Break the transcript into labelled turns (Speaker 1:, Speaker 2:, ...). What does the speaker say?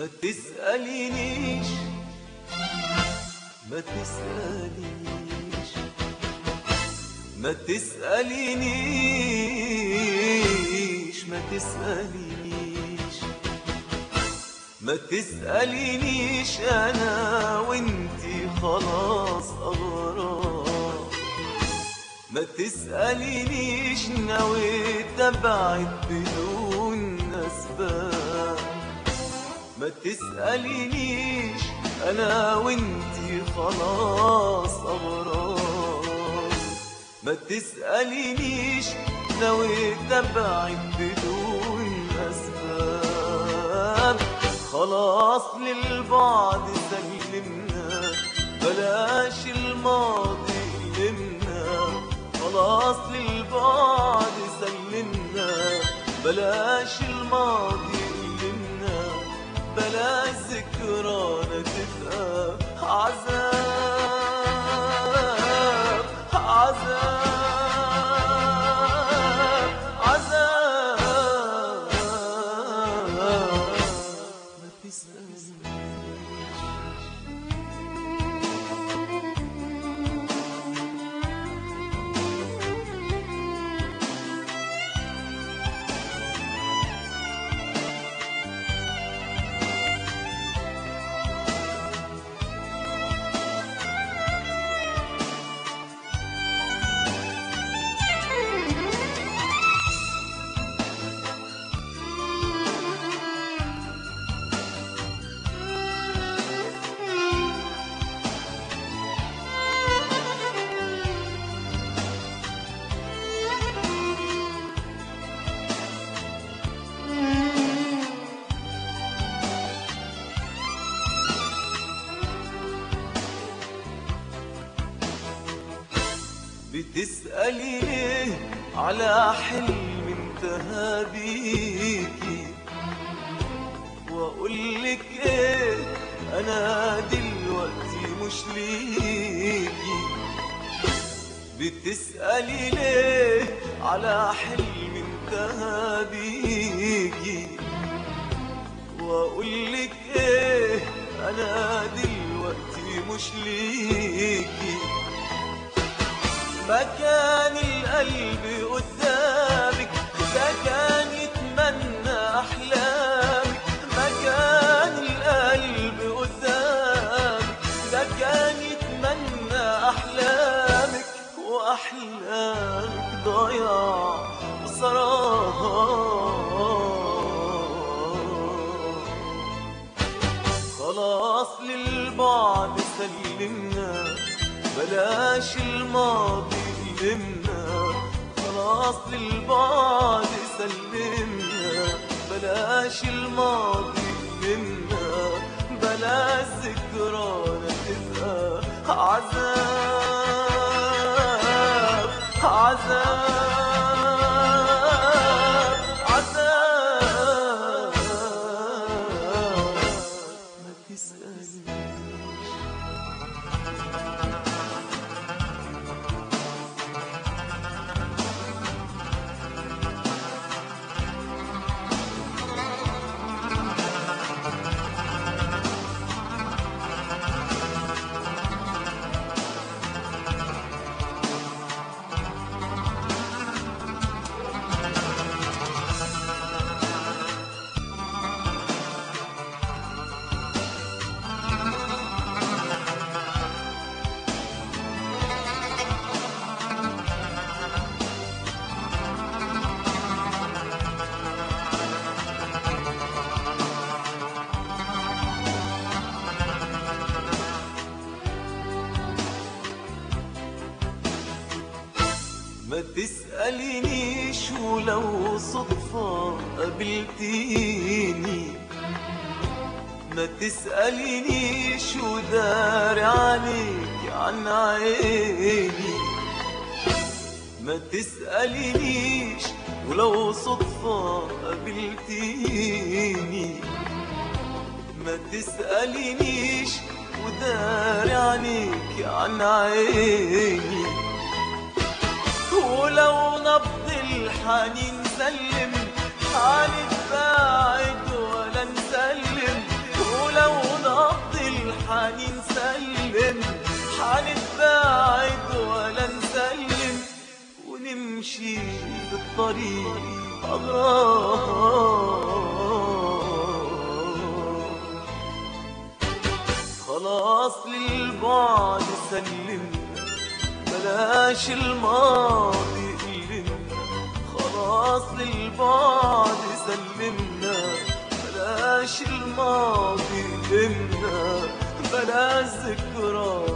Speaker 1: ما تسألينيش ما تسألينيش ما تسألينيش ما تسألينيش ما تسألينيش أنا وانتي خلاص أغراب ما تسألينيش نويت أبعد بدون أسباب ما تسألينيش أنا وانتي خلاص أغراب ما تسألينيش نويت أبعد بدون أسباب خلاص للبعد سلمنا بلاش الماضي يلمنا خلاص للبعد سلمنا بلاش الماضي يلمنا بلاش ذكرانا تبقى عذاب عذاب عذاب ما تسألنيش بتسألي ليه على حلم انتهى بيكي وأقولك ايه أنا دلوقتي مش ليكي بتسألي ليه على حلم انتهى بيكي وأقولك ايه أنا دلوقتي مش ليكي مكان القلب قدامك ده كان يتمنى أحلامك مكان القلب قدامك ده كان يتمنى أحلامك وأحلامك ضياع وسراب خلاص للبعد سلمنا بلاش الماضي يلمنا خلاص للبعد سلمنا بلاش الماضي يلمنا بلاش ذكرانا تبقى عذاب عذاب عذاب ما تسألنيش ما تسألينيش ولو صدفة قابلتيني ما تسألينيش وداري عليك عن عيني ما تسألينيش ولو صدفة قابلتيني ما تسألينيش وداري عليك عن عيني ولو نبض الحنين سلم عن الباعد ولا نسلم يعني نسلم حنتباعد ولا نسلم ونمشي في الطريق أغرام خلاص للبعد سلمنا بلاش الماضي قلنا خلاص للبعد سلمنا بلاش الماضي قلنا بلاش ذكرى